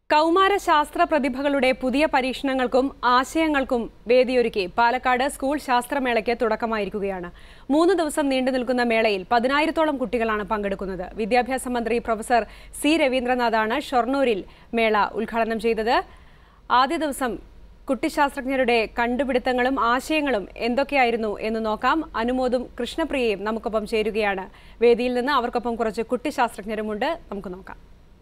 കൗമാര ശാസ്ത്ര പ്രതിഭകളുടെ പുതിയ പരീക്ഷണങ്ങൾക്കും ആശയങ്ങൾക്കും വേദിയൊരുക്കി പാലക്കാട് സ്കൂൾ ശാസ്ത്രമേളയ്ക്ക് തുടക്കമായിരിക്കുകയാണ് മൂന്ന് ദിവസം നീണ്ടു നിൽക്കുന്ന മേളയിൽ പതിനായിരത്തോളം കുട്ടികളാണ് പങ്കെടുക്കുന്നത് വിദ്യാഭ്യാസ മന്ത്രി പ്രൊഫസർ സി രവീന്ദ്രനാഥാണ് ഷൊർണൂരിൽ മേള ഉദ്ഘാടനം ചെയ്തത് ആദ്യ ദിവസം കുട്ടിശാസ്ത്രജ്ഞരുടെ കണ്ടുപിടുത്തങ്ങളും ആശയങ്ങളും എന്തൊക്കെയായിരുന്നു എന്ന് നോക്കാം അനുമോദും കൃഷ്ണപ്രിയയും നമുക്കൊപ്പം ചേരുകയാണ് വേദിയിൽ നിന്ന് അവർക്കൊപ്പം കുറച്ച് കുട്ടിശാസ്ത്രജ്ഞരുമുണ്ട് നമുക്ക് നോക്കാം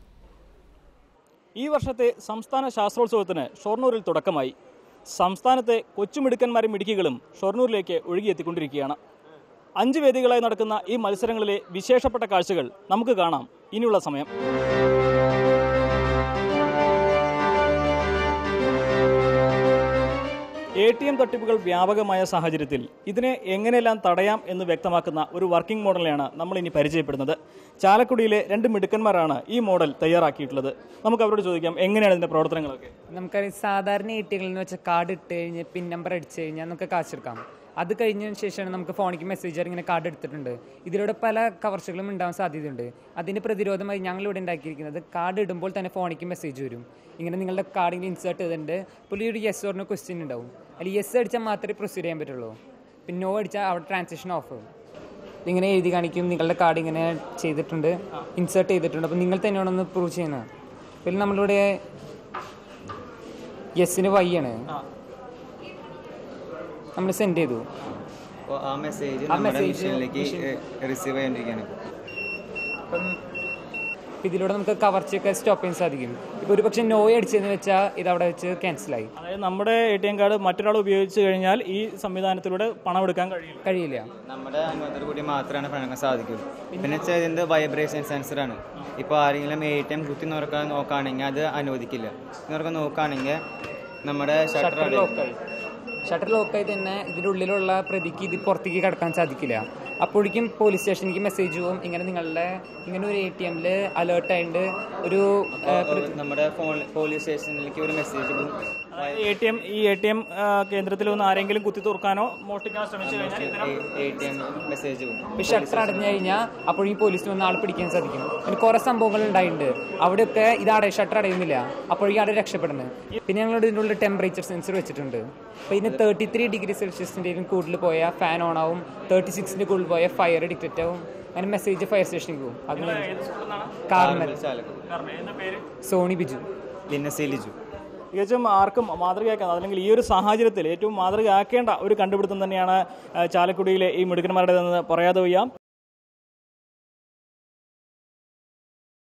ഈ വർഷത്തെ സംസ്ഥാന ശാസ്ത്രോത്സവത്തിന് ഷൊർണൂരിൽ തുടക്കമായി സംസ്ഥാനത്തെ കൊച്ചുമിടുക്കന്മാരും മിടുക്കികളും ഷൊർണൂരിലേക്ക് ഒഴുകിയെത്തിക്കൊണ്ടിരിക്കുകയാണ് അഞ്ച് വേദികളായി നടക്കുന്ന ഈ മത്സരങ്ങളിലെ വിശേഷപ്പെട്ട കാഴ്ചകൾ നമുക്ക് കാണാം ഇനിയുള്ള സമയം എ ടി എം തട്ടിപ്പുകൾ വ്യാപകമായ സാഹചര്യത്തിൽ ഇതിനെ എങ്ങനെയെല്ലാം തടയാം എന്ന് വ്യക്തമാക്കുന്ന ഒരു വർക്കിംഗ് മോഡലാണ് നമ്മൾ ഇനി പരിചയപ്പെടുന്നത് ചാലക്കുടിയിലെ രണ്ട് മിടുക്കന്മാരാണ് ഈ മോഡൽ തയ്യാറാക്കിയിട്ടുള്ളത് നമുക്ക് അവരോട് ചോദിക്കാം എങ്ങനെയാണ് ഇതിന്റെ പ്രവർത്തനങ്ങളൊക്കെ നമുക്കറിയാം സാധാരണ എ ടി എമ്മിൽ എന്ന് വെച്ചാൽ കാർഡ് ഇട്ട് കഴിഞ്ഞ് പിൻ നമ്പർ അടിച്ച് കഴിഞ്ഞാൽ നമുക്ക് കാശെടുക്കാം അത് കഴിഞ്ഞതിന് ശേഷമാണ് നമുക്ക് ഫോണിലേക്ക് മെസ്സേജ് ഇങ്ങനെ കാർഡ് എടുത്തിട്ടുണ്ട് ഇതിലൂടെ പല കവർച്ചകളും ഉണ്ടാവാൻ സാധ്യതയുണ്ട് അതിന് പ്രതിരോധമായി ഞങ്ങൾ ഇവിടെ ഉണ്ടാക്കിയിരിക്കുന്നത് കാർഡ് ഇടുമ്പോൾ തന്നെ ഫോണിലേക്ക് മെസ്സേജ് വരും ഇങ്ങനെ നിങ്ങളുടെ കാർഡിൽ ഇൻസേർട്ട് ചെയ്തിട്ടുണ്ട് പുള്ളി ഒരു യെസ് ഓർന്ന് ക്വസ്റ്റ്യൻ ഉണ്ടാവും അതിൽ യെസ് അടിച്ചാൽ മാത്രമേ പ്രൊസീഡ് ചെയ്യാൻ പറ്റുള്ളൂ പിന്നെ നോ അടിച്ചാൽ അവിടെ ട്രാൻസാക്ഷൻ ഓഫ് ആവും ഇങ്ങനെ എഴുതി കാണിക്കും നിങ്ങളുടെ കാർഡ് ഇങ്ങനെ ചെയ്തിട്ടുണ്ട് ഇൻസേർട്ട് ചെയ്തിട്ടുണ്ട് അപ്പോൾ നിങ്ങൾ തന്നെയാണൊന്ന് പ്രൂവ് ചെയ്യുന്നത് പിന്നെ നമ്മളിവിടെ യെസ്സിന് വൈ ആണ് നമ്മൾ സെൻഡ് ചെയ്തു അപ്പോൾ ആ മെസ്സേജ് ആ നമ്മുടെ message മെഷീനിലേക്ക് റിസീവ് ചെയ്യേണ്ടിരിക്കുകയാണ് അപ്പം ഇതിലൂടെ നമുക്ക് കവർച്ചയൊക്കെ സ്റ്റോപ്പ് ചെയ്യാൻ സാധിക്കും ഇപ്പോൾ ഒരു പക്ഷേ നോ അടിച്ചതെന്ന് വെച്ചാൽ ഇത് അവിടെ വെച്ച് ക്യാൻസലായി അതായത് നമ്മുടെ എ ടി എം കാർഡ് മറ്റൊരാൾ ഉപയോഗിച്ച് കഴിഞ്ഞാൽ ഈ സംവിധാനത്തിലൂടെ പണം എടുക്കാൻ കഴിയില്ല കഴിയില്ല നമ്മുടെ അനുമതിയോട് കൂടി മാത്രമാണ് പഴങ്ങാൻ സാധിക്കുള്ളൂ പിന്നെ വെച്ചാൽ ഇതിൻ്റെ വൈബ്രേഷൻ സെൻസറാണ് ഇപ്പോൾ ആരെങ്കിലും എ ടി എം കുത്തി നോക്കാൻ നോക്കുകയാണെങ്കിൽ അത് അനുവദിക്കില്ല നോക്കാൻ നോക്കുകയാണെങ്കിൽ നമ്മുടെ ഷട്ടർ ഷട്ടർ ലോക്കായി ഷട്ടർ ലോക്കായി തന്നെ ഇതിൻ്റെ ഉള്ളിലുള്ള പ്രതിക്ക് ഇത് പുറത്തേക്ക് കിടക്കാൻ സാധിക്കില്ല അപ്പോഴേക്കും പോലീസ് സ്റ്റേഷനിലേക്ക് മെസ്സേജ് പോകും ഇങ്ങനെ നിങ്ങളുടെ ഇങ്ങനെ ഒരു എ ടി എമ്മിൽ അലേർട്ടായിട്ട് ഒരു ആ, പ്രതി- നമ്മുടെ ഫോൺ പോലീസ് സ്റ്റേഷനിലേക്ക് ഒരു മെസ്സേജ് പോകും എ ടി എം ഈ എ ടി എം കേന്ദ്രത്തിൽ വന്ന് ആരെങ്കിലും കുത്തി തുറക്കാനോ മോഷ്ടിക്കാനോ ശ്രമിച്ചു കഴിഞ്ഞാൽ ഇത്തരം എ ടി എം മെസ്സേജ് പോകും ഇപ്പൊ ഷട്ടർ അടഞ്ഞു കഴിഞ്ഞാൽ അപ്പോഴേക്കും പോലീസിന് വന്ന് ആൾ പിടിക്കാൻ സാധിക്കും അങ്ങനെ കുറെ സംഭവങ്ങൾ ഉണ്ടായിട്ടുണ്ട് അവിടെയൊക്കെ ഇത് അടയ ഷട്ടർ അടയുന്നില്ല അപ്പോഴേക്കും അവിടെ രക്ഷപ്പെടുന്നത് പിന്നെ ഞങ്ങളുടെ ഇതിൻ്റെ ഉള്ളിൽ ടെമ്പറേച്ചർ സെൻസർ വെച്ചിട്ടുണ്ട് അപ്പോൾ ഇതിന് തേർട്ടി ത്രീ ഡിഗ്രി സെൽഷ്യസിൻ്റെ കൂടുതൽ പോയാൽ ഫാൻ ഓൺ ആവും തേർട്ടി സിക്സിൻ്റെ കൂടുതൽ പോയാൽ ഫയർ ഡിറ്റക്റ്റ് ആവും അങ്ങനെ മെസ്സേജ് ഫയർ സ്റ്റേഷനിലേക്ക് പോകും അങ്ങനെ കാർമൽ ചാലക്കുടി സോണി ബിജു ലിന്നസി ലിജു തികച്ചും ആർക്കും മാതൃകയാക്കാൻ അല്ലെങ്കിൽ ഈ ഒരു സാഹചര്യത്തിൽ ഏറ്റവും മാതൃകയാക്കേണ്ട ഒരു കണ്ടുപിടുത്തം തന്നെയാണ് ആ, ചാലക്കുടിയിലെ ഈ മിടുക്കന്മാരുടേതെന്ന് പറയാതെ വയ്യ